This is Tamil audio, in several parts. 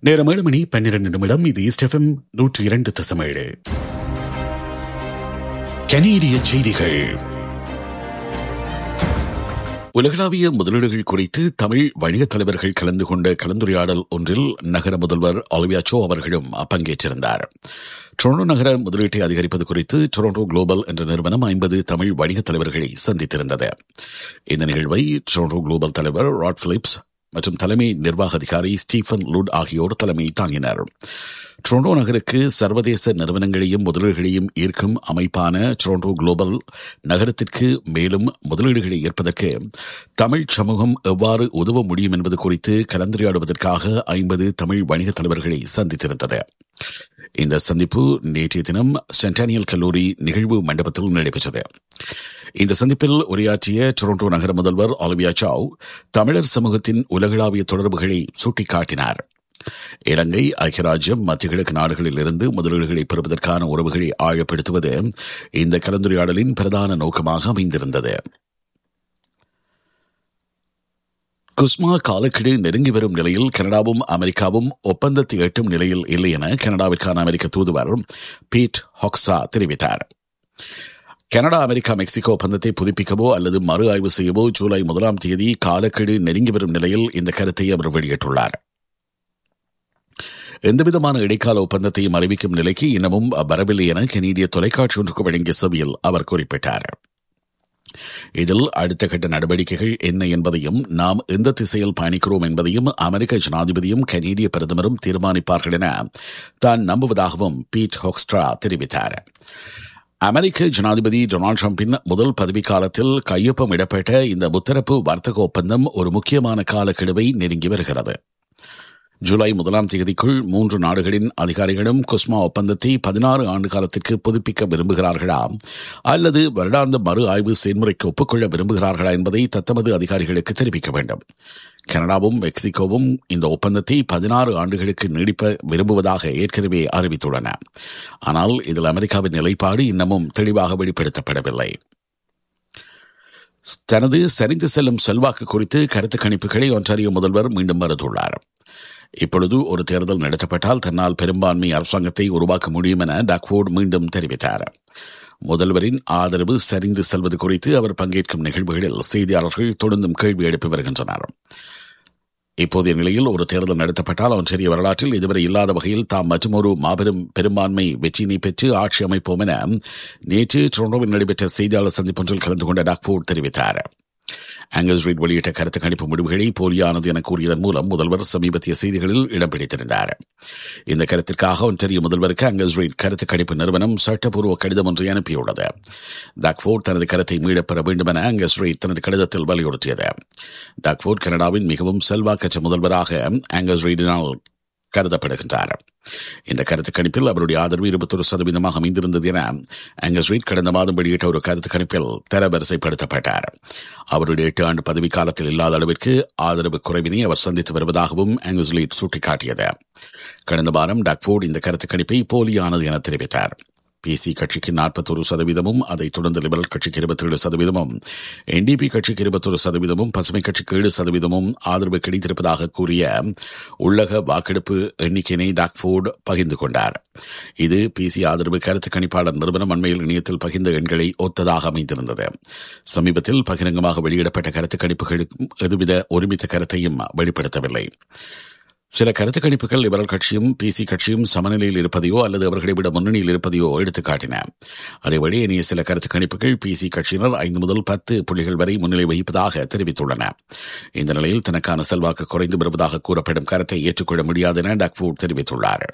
நேரம் ஏழு மணி பன்னிரண்டு நிமிடம் இது ஈஸ்ட் எஃப்எம் நூற்றி இரண்டு தசமேழு கனேடிய செய்திகள் உலகளாவிய முதலீடுகள் குறித்து தமிழ் வணிகத் தலைவர்கள் கலந்து கொண்ட கலந்துரையாடல் ஒன்றில் நகர முதல்வர் ஒலிவியா சோ அவர்களும் பங்கேற்றிருந்தார் டொரண்டோ நகர முதலீட்டை அதிகரிப்பது குறித்து டொரண்டோ குளோபல் என்ற நிறுவனம் ஐம்பது தமிழ் வணிகத் தலைவர்களை சந்தித்திருந்தது இந்த நிகழ்வை டொரண்டோ குளோபல் தலைவர் ராட் பிலிப்ஸ் மற்றும் தலைமை நிர்வாக அதிகாரி ஸ்டீஃபன் லுட் ஆகியோர் தலைமை தாங்கினர் டொரண்டோ நகருக்கு சர்வதேச நிறுவனங்களையும் முதலீடுகளையும் ஈர்க்கும் அமைப்பான டொரண்டோ குளோபல் நகரத்திற்கு மேலும் முதலீடுகளை ஈர்ப்பதற்கு தமிழ் சமூகம் எவ்வாறு உதவ முடியும் என்பது குறித்து கலந்துரையாடுவதற்காக ஐம்பது தமிழ் வணிகத் தலைவர்களை சந்தித்திருந்தது இந்த சந்திப்பு நேற்றைய தினம் சென்டானியல் கல்லூரி நிகழ்வு மண்டபத்தில் நடைபெற்றது இந்த சந்திப்பில் உரையாற்றிய டொரண்டோ நகர முதல்வர் ஆலிவியா சாவ் தமிழர் சமூகத்தின் உலகளாவிய தொடர்புகளை சுட்டிக்காட்டினார் இலங்கை ஐக்கிய ராஜ்யம் மத்திய கிழக்கு நாடுகளில் இருந்து முதலீடுகளை பெறுவதற்கான உறவுகளை ஆழப்படுத்துவது இந்த கலந்துரையாடலின் பிரதான நோக்கமாக அமைந்திருந்தது குஸ்மா காலக்கெடு நெருங்கி வரும் நிலையில் கனடாவும் அமெரிக்காவும் ஒப்பந்தத்தை எட்டும் நிலையில் இல்லை என கனடாவிற்கான அமெரிக்க தூதுவர் பீட் ஹாக்ஸா தெரிவித்தார் கனடா அமெரிக்கா மெக்சிகோ ஒப்பந்தத்தை புதுப்பிக்கவோ அல்லது மறு ஆய்வு செய்யவோ ஜூலை முதலாம் தேதி காலக்கெடு நெருங்கி வரும் நிலையில் இந்த கருத்தை அவர் வெளியிட்டுள்ளார் எந்தவிதமான இடைக்கால ஒப்பந்தத்தையும் அறிவிக்கும் நிலைக்கு இன்னமும் வரவில்லை என கனேடிய தொலைக்காட்சி ஒன்றுக்கு வழங்கிய சபையில் அவர் குறிப்பிட்டார் இதில் அடுத்த கட்ட நடவடிக்கைகள் என்ன என்பதையும் நாம் எந்த திசையில் பயணிக்கிறோம் என்பதையும் அமெரிக்க ஜனாதிபதியும் கனேடிய பிரதமரும் தீர்மானிப்பார்கள் என தான் நம்புவதாகவும் பீட் ஹோக்ஸ்ட்ரா தெரிவித்தார் அமெரிக்க ஜனாதிபதி டொனால்டு டிரம்பின் முதல் பதவிக்காலத்தில் கையொப்பமிடப்பட்ட இந்த முத்தரப்பு வர்த்தக ஒப்பந்தம் ஒரு முக்கியமான காலக்கெடுவை நெருங்கி வருகிறது ஜூலை முதலாம் தேதிக்குள் மூன்று நாடுகளின் அதிகாரிகளும் குஸ்மா ஒப்பந்தத்தை பதினாறு ஆண்டு காலத்திற்கு புதுப்பிக்க விரும்புகிறார்களா அல்லது வருடாந்த மறு ஆய்வு செயல்முறைக்கு ஒப்புக்கொள்ள விரும்புகிறார்களா என்பதை தத்தமது அதிகாரிகளுக்கு தெரிவிக்க வேண்டும் கனடாவும் மெக்சிகோவும் இந்த ஒப்பந்தத்தை பதினாறு ஆண்டுகளுக்கு நீடிப்ப விரும்புவதாக ஏற்கனவே அறிவித்துள்ளன ஆனால் இதில் அமெரிக்காவின் நிலைப்பாடு இன்னமும் தெளிவாக வெளிப்படுத்தப்படவில்லை தனது சரிந்து செல்லும் செல்வாக்கு குறித்து கருத்து கணிப்புகளை ஒன்றாரியோ முதல்வர் மீண்டும் மறுத்துள்ளார் இப்பொழுது ஒரு தேர்தல் நடத்தப்பட்டால் தன்னால் பெரும்பான்மை அரசாங்கத்தை உருவாக்க முடியும் என டக்ஃபோர்டு மீண்டும் தெரிவித்தார் முதல்வரின் ஆதரவு சரிந்து செல்வது குறித்து அவர் பங்கேற்கும் நிகழ்வுகளில் செய்தியாளர்கள் தொடர்ந்தும் கேள்வி எழுப்பி வருகின்றனர் இப்போதைய நிலையில் ஒரு தேர்தல் நடத்தப்பட்டால் ஒன்றிய வரலாற்றில் இதுவரை இல்லாத வகையில் தாம் மற்றொரு மாபெரும் பெரும்பான்மை வெற்றியினை பெற்று ஆட்சி அமைப்போம் என நேற்று டொரண்டோவில் நடைபெற்ற செய்தியாளர் சந்திப்பொன்றில் கலந்து கொண்ட டாக்ஃபோர்ட் தெரிவித்தார் ஆங்கஸ் ரீட் வெளியிட்ட கருத்து கணிப்பு முடிவுகளை போலியானது என கூறியதன் மூலம் முதல்வர் சமீபத்திய செய்திகளில் இடம் பிடித்திருந்தார் இந்த கருத்திற்காக ஒன்றிய முதல்வருக்கு ஆங்கஸ் ரீட் கருத்து கணிப்பு நிறுவனம் சட்டப்பூர்வ கடிதம் ஒன்றை அனுப்பியுள்ளது டாக்ஃபோர்ட் தனது கருத்தை மீளப்பெற வேண்டும் என ஆங்கஸ் ரீட் தனது கடிதத்தில் வலியுறுத்தியது டாக்ஃபோர்ட் கனடாவின் மிகவும் செல்வாக்கற்ற முதல்வராக ஆங்கஸ் ரீடினால் கருதப்படுகின்றார் இந்த கருத்து கணிப்பில் அவருடைய ஆதரவு இருபத்தொரு சதவீதமாக அமைந்திருந்தது என ஆங்கஸ் ரீட் கடந்த மாதம் வெளியிட்ட ஒரு கருத்து கணிப்பில் தரவரிசைப்படுத்தப்பட்டார் அவருடைய எட்டு ஆண்டு பதவி காலத்தில் இல்லாத அளவிற்கு ஆதரவு குறைவினை அவர் சந்தித்து வருவதாகவும் ஆங்கஸ் ரீட் சுட்டிக்காட்டியது கடந்த வாரம் டாக்ஃபோர்ட் இந்த கருத்து கணிப்பை போலியானது என தெரிவித்தார் பிசி கட்சிக்கு நாற்பத்தொரு சதவீதமும் அதைத் தொடர்ந்து லிபரல் கட்சிக்கு இருபத்தேழு சதவீதமும் என்டிபி கட்சிக்கு இருபத்தொரு சதவீதமும் பசுமை கட்சிக்கு ஏழு சதவீதமும் ஆதரவு கிடைத்திருப்பதாக கூறிய உள்ளக வாக்கெடுப்பு எண்ணிக்கையினை டாக்ஃபோர்டு பகிர்ந்து கொண்டார் இது பிசி ஆதரவு கருத்து கணிப்பாளர் நிறுவனம் அண்மையில் இணையத்தில் பகிர்ந்த எண்களை ஒத்ததாக அமைந்திருந்தது சமீபத்தில் பகிரங்கமாக வெளியிடப்பட்ட கருத்து கணிப்புகளுக்கும் எதுவித ஒருமித்த கருத்தையும் வெளிப்படுத்தவில்லை சில கருத்து கணிப்புகள் லிபரல் கட்சியும் பிசி கட்சியும் சமநிலையில் இருப்பதையோ அல்லது அவர்களை விட முன்னணியில் இருப்பதையோ எடுத்துக்காட்டின அதேவழி இனிய சில கருத்து கணிப்புகள் பிசி கட்சியினர் ஐந்து முதல் பத்து புள்ளிகள் வரை முன்னிலை வகிப்பதாக தெரிவித்துள்ளன இந்த நிலையில் தனக்கான செல்வாக்கு குறைந்து வருவதாக கூறப்படும் கருத்தை ஏற்றுக்கொள்ள முடியாது என டக்ஃபூட் தெரிவித்துள்ளார்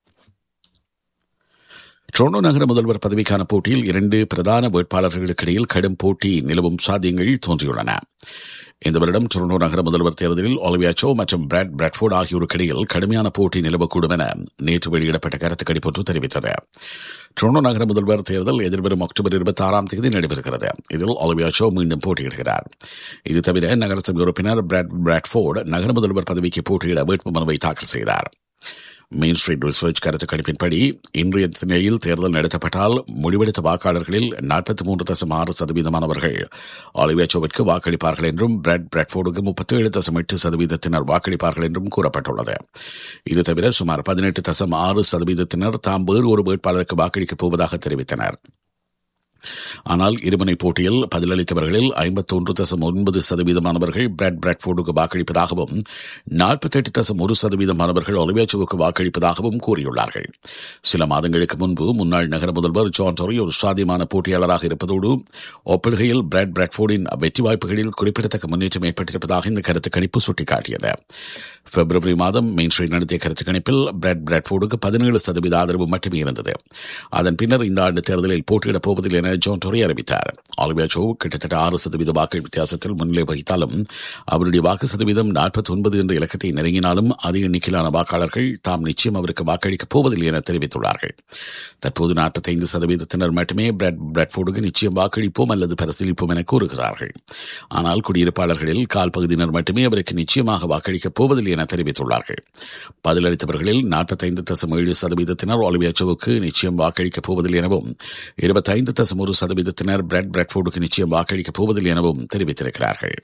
டொரண்டோ நகர முதல்வர் பதவிக்கான போட்டியில் இரண்டு பிரதான வேட்பாளர்களுக்கு இடையில் கடும் போட்டி நிலவும் சாத்தியங்கள் தோன்றியுள்ளன இந்த வருடம் டொரண்டோ நகர முதல்வர் தேர்தலில் ஒலிவியாச்சோ மற்றும் பிராட் பிராட்ஃபோர்ட் ஆகியோருக்கு இடையில் கடுமையான போட்டி நிலவக்கூடும் என நேற்று வெளியிடப்பட்ட கருத்து கணிப்பொன்று தெரிவித்தது டொரண்டோ நகர முதல்வர் தேர்தல் எதிர்வரும் அக்டோபர் இருபத்தி ஆறாம் தேதி நடைபெறுகிறது இதில் ஒலிவியாச்சோ மீண்டும் போட்டியிடுகிறார் இது தவிர நகரசபை உறுப்பினர் பிராட் பிராட்ஃபோர்டு நகர முதல்வர் பதவிக்கு போட்டியிட வேட்புமனுவை தாக்கல் செய்தார் மெயின் ஸ்ட்ரீட் ரிசர்ச் கருத்து கணிப்பின்படி இன்றைய நிலையில் தேர்தல் நடத்தப்பட்டால் முடிவெடுத்த வாக்காளர்களில் நாற்பத்தி மூன்று தசம் ஆறு சதவீதமானவர்கள் ஆலிவேச்சோவிற்கு வாக்களிப்பார்கள் என்றும் பிரெட் பிரெட்ஃபோர்டுக்கு முப்பத்தி ஏழு தசம் எட்டு சதவீதத்தினர் வாக்களிப்பார்கள் என்றும் கூறப்பட்டுள்ளது இது தவிர சுமார் பதினெட்டு தசம் ஆறு சதவீதத்தினர் தாம் வேறு ஒரு வேட்பாளருக்கு வாக்களிக்கப் போவதாக தெரிவித்தனர் ஆனால் இருமுனை போட்டியில் பதிலளித்தவர்களில் ஐம்பத்தொன்று தசம் ஒன்பது சதவீதமானவர்கள் பிரெட் பிரெட்ஃபோர்டுக்கு வாக்களிப்பதாகவும் நாற்பத்தெட்டு தசம் ஒரு சதவீதமானவர்கள் ஒலிவேச்சுவுக்கு வாக்களிப்பதாகவும் கூறியுள்ளார்கள் சில மாதங்களுக்கு முன்பு முன்னாள் நகர முதல்வர் ஜான் டொரி ஒரு சாத்தியமான போட்டியாளராக இருப்பதோடு ஒப்பிடுகையில் பிரெட் பிரெட்ஃபோர்டின் வெற்றி வாய்ப்புகளில் குறிப்பிடத்தக்க முன்னேற்றம் ஏற்பட்டிருப்பதாக இந்த கருத்து கணிப்பு சுட்டிக்காட்டியது பிப்ரவரி மாதம் மெயின் ஸ்ட்ரீட் நடத்திய கருத்து கணிப்பில் பிரெட் பிரெட்ஃபோர்டுக்கு பதினேழு சதவீத ஆதரவு மட்டுமே இருந்தது அதன் பின்னர் இந்த ஆண்டு தேர்தலில் போட்டியிடப் போவதில்லை என ஜான் டொரி அறிவித்தார் ஆலிவியா சோ கிட்டத்தட்ட ஆறு சதவீத வாக்கு வித்தியாசத்தில் முன்னிலை வகித்தாலும் அவருடைய வாக்கு சதவீதம் நாற்பத்தி ஒன்பது என்ற இலக்கத்தை நெருங்கினாலும் அதிக எண்ணிக்கையிலான வாக்காளர்கள் தாம் நிச்சயம் அவருக்கு வாக்களிக்கப் போவதில்லை என தெரிவித்துள்ளார்கள் தற்போது நாற்பத்தைந்து சதவீதத்தினர் மட்டுமே பிரெட் பிரெட்ஃபோர்டுக்கு நிச்சயம் வாக்களிப்போம் அல்லது பரிசீலிப்போம் என கூறுகிறார்கள் ஆனால் குடியிருப்பாளர்களில் கால் பகுதியினர் மட்டுமே அவருக்கு நிச்சயமாக வாக்களிக்கப் போவதில்லை என தெரிவித்துள்ளார்கள் பதிலளித்தவர்களில் நாற்பத்தைந்து தசம் ஏழு சதவீதத்தினர் ஒலிவியாச்சோவுக்கு நிச்சயம் வாக்களிக்கப் போவதில்லை எனவும் இருபத்தைந்து தசம் ஒரு சதவீதத்தினர் பிரெட் பிரெட்ஃபோர்டுக்கு நிச்சயம் வாக்களிக்கப் போவதில்லை எனவும் தெரிவித்திருக்கிறார்கள்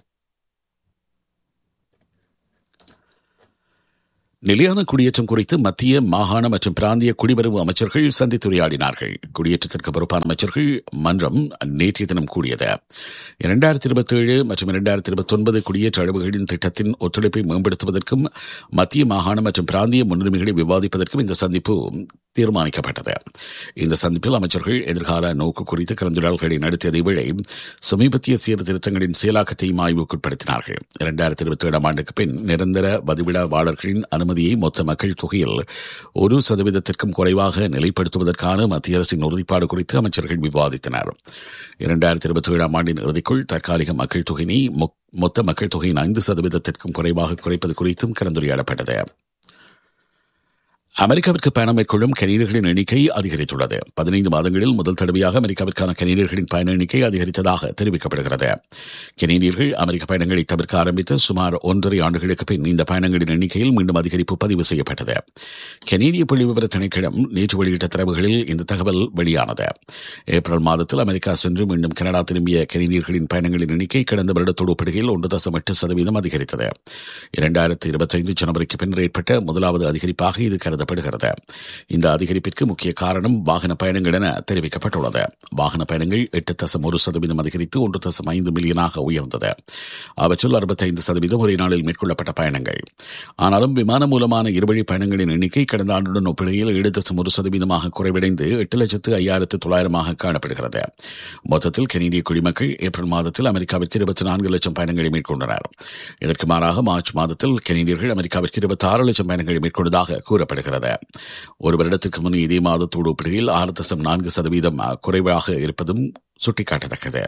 நிலையான குடியேற்றம் குறித்து மத்திய மாகாண மற்றும் பிராந்திய குடிவரவு அமைச்சர்கள் சந்தித்துரையாடினார்கள் குடியேற்றத்திற்கு பொறுப்பான அமைச்சர்கள் மன்றம் நேற்றைய தினம் கூடியது இரண்டாயிரத்தி இருபத்தி ஏழு மற்றும் இரண்டாயிரத்தி இருபத்தி ஒன்பது குடியேற்ற அளவுகளின் திட்டத்தின் ஒத்துழைப்பை மேம்படுத்துவதற்கும் மத்திய மாகாண மற்றும் பிராந்திய முன்னுரிமைகளை விவாதிப்பதற்கும் இந்த சந்திப்பு தீர்மானிக்கப்பட்டது இந்த சந்திப்பில் அமைச்சர்கள் எதிர்கால நோக்கு குறித்து கலந்துரையாடல்களை நடத்தியதை வேளை சமீபத்திய சீர்திருத்தங்களின் செயலாக்கத்தையும் ஆய்வுக்குட்படுத்தினார்கள் இரண்டாயிரத்தி இருபத்தி ஏழாம் ஆண்டுக்கு பின் நிரந்தர வதிவிடவாளர்களின் அனுமதியை மொத்த மக்கள் தொகையில் ஒரு சதவீதத்திற்கும் குறைவாக நிலைப்படுத்துவதற்கான மத்திய அரசின் உறுதிப்பாடு குறித்து அமைச்சர்கள் விவாதித்தனர் இரண்டாயிரத்தி இருபத்தி ஏழாம் ஆண்டின் இறுதிக்குள் தற்காலிக மக்கள் தொகையினை மொத்த மக்கள் தொகையின் ஐந்து சதவீதத்திற்கும் குறைவாக குறைப்பது குறித்தும் கலந்துரையாடப்பட்டது அமெரிக்காவிற்கு பயணம் மேற்கொள்ளும் கனீரியர்களின் எண்ணிக்கை அதிகரித்துள்ளது பதினைந்து மாதங்களில் முதல் தடவையாக அமெரிக்காவிற்கான கனீரியர்களின் பயண எண்ணிக்கை அதிகரித்ததாக தெரிவிக்கப்படுகிறது கனீரியர்கள் அமெரிக்க பயணங்களை தவிர்க்க ஆரம்பித்த சுமார் ஒன்றரை ஆண்டுகளுக்கு பின் இந்த பயணங்களின் எண்ணிக்கையில் மீண்டும் அதிகரிப்பு பதிவு செய்யப்பட்டது கனேடிய புள்ளி விவர திணைக்களம் நேற்று வெளியிட்ட தரவுகளில் இந்த தகவல் வெளியானது ஏப்ரல் மாதத்தில் அமெரிக்கா சென்று மீண்டும் கனடா திரும்பிய கனேடியர்களின் பயணங்களின் எண்ணிக்கை கடந்த வருடத்தோடு ஒப்பிடுகையில் ஒன்று தசம் எட்டு சதவீதம் அதிகரித்தது இரண்டாயிரத்தி இருபத்தைந்து ஜனவரிக்கு பின்னர் ஏற்பட்ட முதலாவது அதிகரிப்பாக இது கருத கருதப்படுகிறது இந்த அதிகரிப்பிற்கு முக்கிய காரணம் வாகன பயணங்கள் என தெரிவிக்கப்பட்டுள்ளது வாகன பயணங்கள் எட்டு தசம் ஒரு சதவீதம் அதிகரித்து ஒன்று தசம் ஐந்து மில்லியனாக உயர்ந்தது அவற்றில் அறுபத்தைந்து சதவீதம் ஒரே நாளில் மேற்கொள்ளப்பட்ட பயணங்கள் ஆனாலும் விமானம் மூலமான இருவழி பயணங்களின் எண்ணிக்கை கடந்த ஆண்டுடன் ஒப்பிடுகையில் ஏழு தசம் ஒரு சதவீதமாக குறைவடைந்து எட்டு லட்சத்து ஐயாயிரத்து தொள்ளாயிரமாக காணப்படுகிறது மொத்தத்தில் கனேடிய குடிமக்கள் ஏப்ரல் மாதத்தில் அமெரிக்காவிற்கு இருபத்தி நான்கு லட்சம் பயணங்களை மேற்கொண்டனர் இதற்கு மாறாக மார்ச் மாதத்தில் கனேடியர்கள் அமெரிக்காவிற்கு இருபத்தி ஆறு லட்சம் பயணங்களை மேற்கொண்டதாக கூறப்படுகிறது வருகிறது ஒரு வருடத்திற்கு முன் இதே மாதத்தோடு ஒப்பிடுகையில் ஆறு தசம் நான்கு சதவீதம் குறைவாக இருப்பதும் சுட்டிக்காட்டத்தக்கது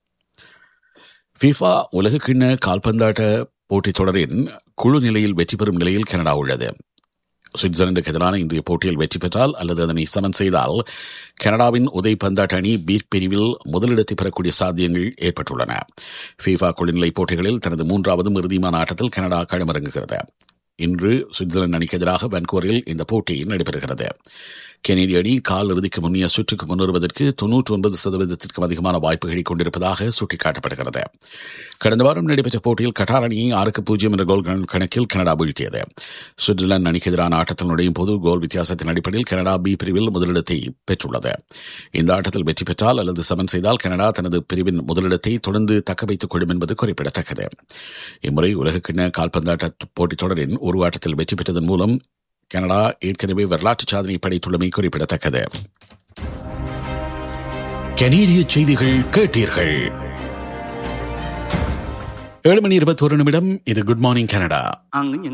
ஃபிஃபா உலகக்கிண்ண கால்பந்தாட்ட போட்டித் தொடரின் குழு நிலையில் வெற்றி பெறும் நிலையில் கனடா உள்ளது சுவிட்சர்லாந்துக்கு எதிரான இன்றைய போட்டியில் வெற்றி பெற்றால் அல்லது அதனை சமன் செய்தால் கனடாவின் உதய் பந்தாட்ட அணி பீட் பிரிவில் முதலிடத்தை பெறக்கூடிய சாத்தியங்கள் ஏற்பட்டுள்ளன ஃபீஃபா குழுநிலை போட்டிகளில் தனது மூன்றாவது இறுதியான ஆட்டத்தில் கனடா களமிறங்குகிறது இன்று சுவிட்சர்லாந்து அணிக்கு எதிராக வான்கூவரில் இந்த போட்டி நடைபெறுகிறது கெனடிய அணி கால் இறுதிக்கு முன்னைய சுற்றுக்கு முன்னேறுவதற்கு தொன்னூற்றி ஒன்பது சதவீதத்திற்கும் அதிகமான வாய்ப்புகளை கொண்டிருப்பதாக சுட்டிக்காட்டப்படுகிறது கடந்த வாரம் நடைபெற்ற போட்டியில் கட்டார் அணியை ஆறுக்கு பூஜ்ஜியம் என்ற கோல் கணக்கில் கனடா வீழ்த்தியது சுவிட்சர்லாந்து அணிக்கு எதிரான ஆட்டத்தில் நுழையும் போது கோல் வித்தியாசத்தின் அடிப்படையில் கனடா பி பிரிவில் முதலிடத்தை பெற்றுள்ளது இந்த ஆட்டத்தில் வெற்றி பெற்றால் அல்லது சமன் செய்தால் கனடா தனது பிரிவின் முதலிடத்தை தொடர்ந்து தக்க வைத்துக் கொள்ளும் என்பது குறிப்பிடத்தக்கது இம்முறை உலகக்கிண்ண கால்பந்தாட்ட போட்டித் தொடரின் ஒரு ஆட்டத்தில் வெற்றி பெற்றதன் மூலம் கனடா ஏற்கனவே வரலாற்று சாதனை படைத்துள்ளமை குறிப்பிடத்தக்கது கனேடிய செய்திகள் கேட்டீர்கள் ஏழு மணி இருபத்தோரு நிமிடம் இது குட் மார்னிங் கனடா അങ്ങ്